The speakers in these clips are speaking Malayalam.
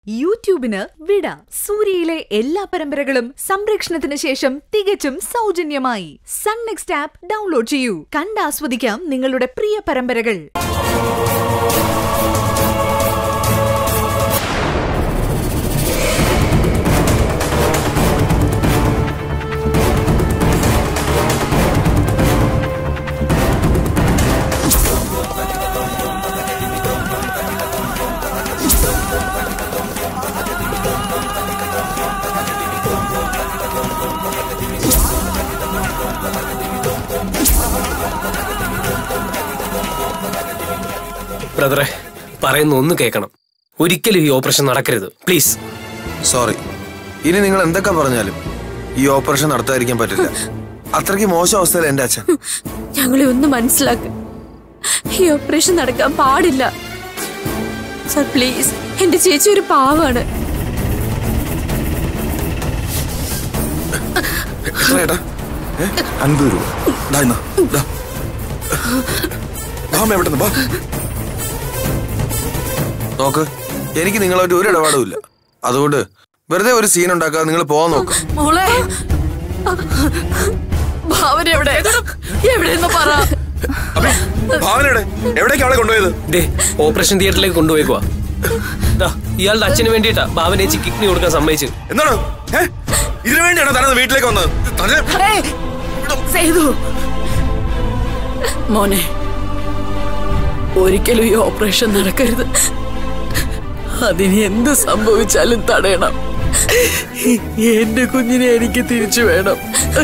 യൂട്യൂബിന് വിട സൂര്യയിലെ എല്ലാ പരമ്പരകളും സംരക്ഷണത്തിന് ശേഷം തികച്ചും സൗജന്യമായി സൺ നെക്സ്റ്റ് ആപ്പ് ഡൗൺലോഡ് ചെയ്യൂ കണ്ടാസ്വദിക്കാം നിങ്ങളുടെ പ്രിയ പരമ്പരകൾ ബ്രദറെ പറയുന്ന ഒന്ന് കേൾക്കണം ഒരിക്കലും ഈ ഓപ്പറേഷൻ നടക്കരുത് പ്ലീസ് സോറി ഇനി നിങ്ങൾ എന്തൊക്കെ പറഞ്ഞാലും ഈ ഓപ്പറേഷൻ നടത്താതിരിക്കാൻ പറ്റില്ല അത്രയ്ക്ക് മോശം അവസ്ഥയിൽ എന്റെ അച്ഛൻ ഞങ്ങളെ ഒന്ന് മനസ്സിലാക്ക ഈ ഓപ്പറേഷൻ നടക്കാൻ പാടില്ല സർ പ്ലീസ് എന്റെ ചേച്ചി ഒരു പാവാണ് എത്ര ഏട്ടാ ഏ? അൻപത് രൂപ ദാ ഇന്നാ, ദാ. വാ അമ്മേ, പെട്ടെന്ന് വാ. നോക്ക് എനിക്ക് നിങ്ങളായിട്ട് ഒരു ഇടപാടും ഇല്ല അതുകൊണ്ട് വെറുതെ ഒരു സീൻ ഉണ്ടാക്കാതെ നിങ്ങൾ പോവാൻ നോക്ക് മോളെ ഭാവന എവിടെ എവിടെയെന്ന് പറ ഭാവനയുടെ എവിടേക്ക് അവളെ കൊണ്ടുപോയത് ദേ ഓപ്പറേഷൻ തിയേറ്ററിലേക്ക് കൊണ്ടുപോയിക്കുവാ ദാ, ഇയാളുടെ അച്ഛന് വേണ്ടിയിട്ടാ ഭാവനേച്ചി കിഡ്നി കൊടുക്കാൻ സമ്മതിച്ചു എന്താണ് ഏ? ഇതിനു വേണ്ടിയാണോ തന്നെ വീട്ടിലേക്ക് വന്നത് തന്നെ ചെയ്തു മോനെ ഒരിക്കലും ഈ ഓപ്പറേഷൻ നടക്കരുത് അതിന് എന്ത് സംഭവിച്ചാലും തടയണം എന്റെ കുഞ്ഞിനെ എനിക്ക് തിരിച്ചു വേണം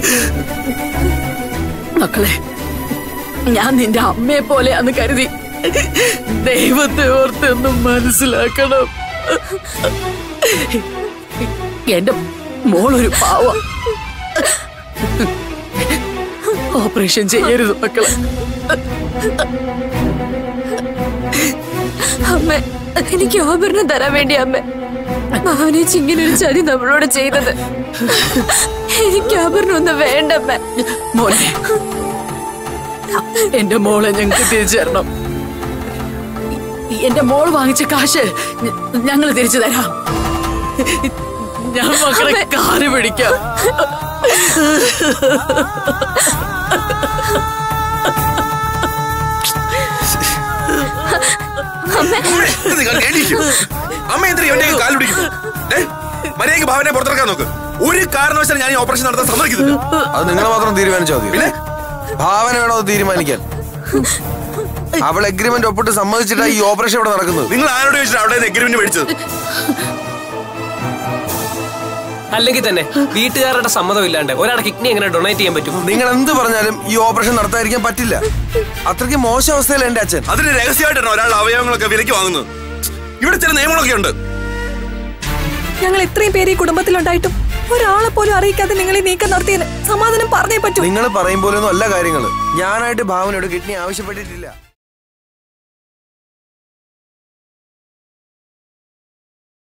മക്കളെ ഞാൻ നിന്റെ അമ്മയെ പോലെയാന്ന് കരുതി ദൈവത്തെ ഓർത്തൊന്നും മനസ്സിലാക്കണം എന്റെ മോളൊരു പാവം ഓപ്പറേഷൻ ചെയ്യരുത് മക്കളെ അമ്മ എനിക്ക് ആഭരണം തരാൻ വേണ്ടി അമ്മ ഭാവനേച്ചി ഇങ്ങനെ ഒരു ചതി നമ്മളോട് ചെയ്തത് എനിക്ക് ആഭരണം ഒന്നും വേണ്ട അമ്മ മോനെ എന്റെ മോളെ ഞങ്ങൾക്ക് തിരിച്ചു തരണം എന്റെ മോള് വാങ്ങിച്ച കാശ് ഞങ്ങൾ തിരിച്ചു തരാം ഞാൻ മക്കളെ കാല് പിടിക്കാം നിങ്ങൾ എണീക്കൂ. അമ്മ എന്തിനാ എന്റെ കാൽ പിടിക്കുന്നു മര്യാദയ്ക്ക് ഭാവനെ പുറത്തിറക്കാൻ നോക്ക് ഒരു കാരണവശാലും ഞാൻ ഈ ഓപ്പറേഷൻ നടത്താൻ സമ്മതിക്കുന്നില്ല അത് നിങ്ങൾ മാത്രം തീരുമാനിച്ചാൽ മതി പിന്നെ ഭാവന വേണോ അത് തീരുമാനിക്കാൻ അവൾ എഗ്രിമെന്റ് ഒപ്പിട്ട് സമ്മതിച്ചിട്ടാ ഈ ഓപ്പറേഷൻ ഇവിടെ നടക്കുന്നത് നിങ്ങൾ ആരോട് ചോദിച്ചിട്ട് അവിടെ എഗ്രിമെന്റ് മേടിച്ചത് അല്ലെങ്കിൽ തന്നെ വീട്ടുകാരുടെ സമ്മതം ഇല്ലാണ്ട് ഒരാളുടെ കിഡ്നി എങ്ങനെ ഡൊണേറ്റ് ചെയ്യാൻ പറ്റും നിങ്ങൾ എന്ത് പറഞ്ഞാലും ഈ ഓപ്പറേഷൻ നടത്താതിരിക്കാൻ പറ്റില്ല അത്രയ്ക്ക് മോശം അവസ്ഥയില എന്റെ അച്ഛൻ അതിന് രഹസ്യമായിട്ടാണ് ഒരാളുടെ അവയവങ്ങളൊക്കെ വിലക്ക് വാങ്ങുന്നത് ഇവിടെ ചില നിയമങ്ങളൊക്കെ ഉണ്ട് ഞങ്ങൾ ഇത്രയും പേര് ഈ കുടുംബത്തിലുണ്ടായിട്ടും ഒരാളെ പോലും അറിയിക്കാതെ നിങ്ങൾ ഈ നീക്കം നടത്തിയതിന് സമാധാനം പറഞ്ഞേ പറ്റൂ നിങ്ങൾ പറയും പോലൊന്നും അല്ല കാര്യങ്ങൾ ഞാനായിട്ട് ഭാവനയോട് കിഡ്നി ആവശ്യപ്പെട്ടിട്ടില്ല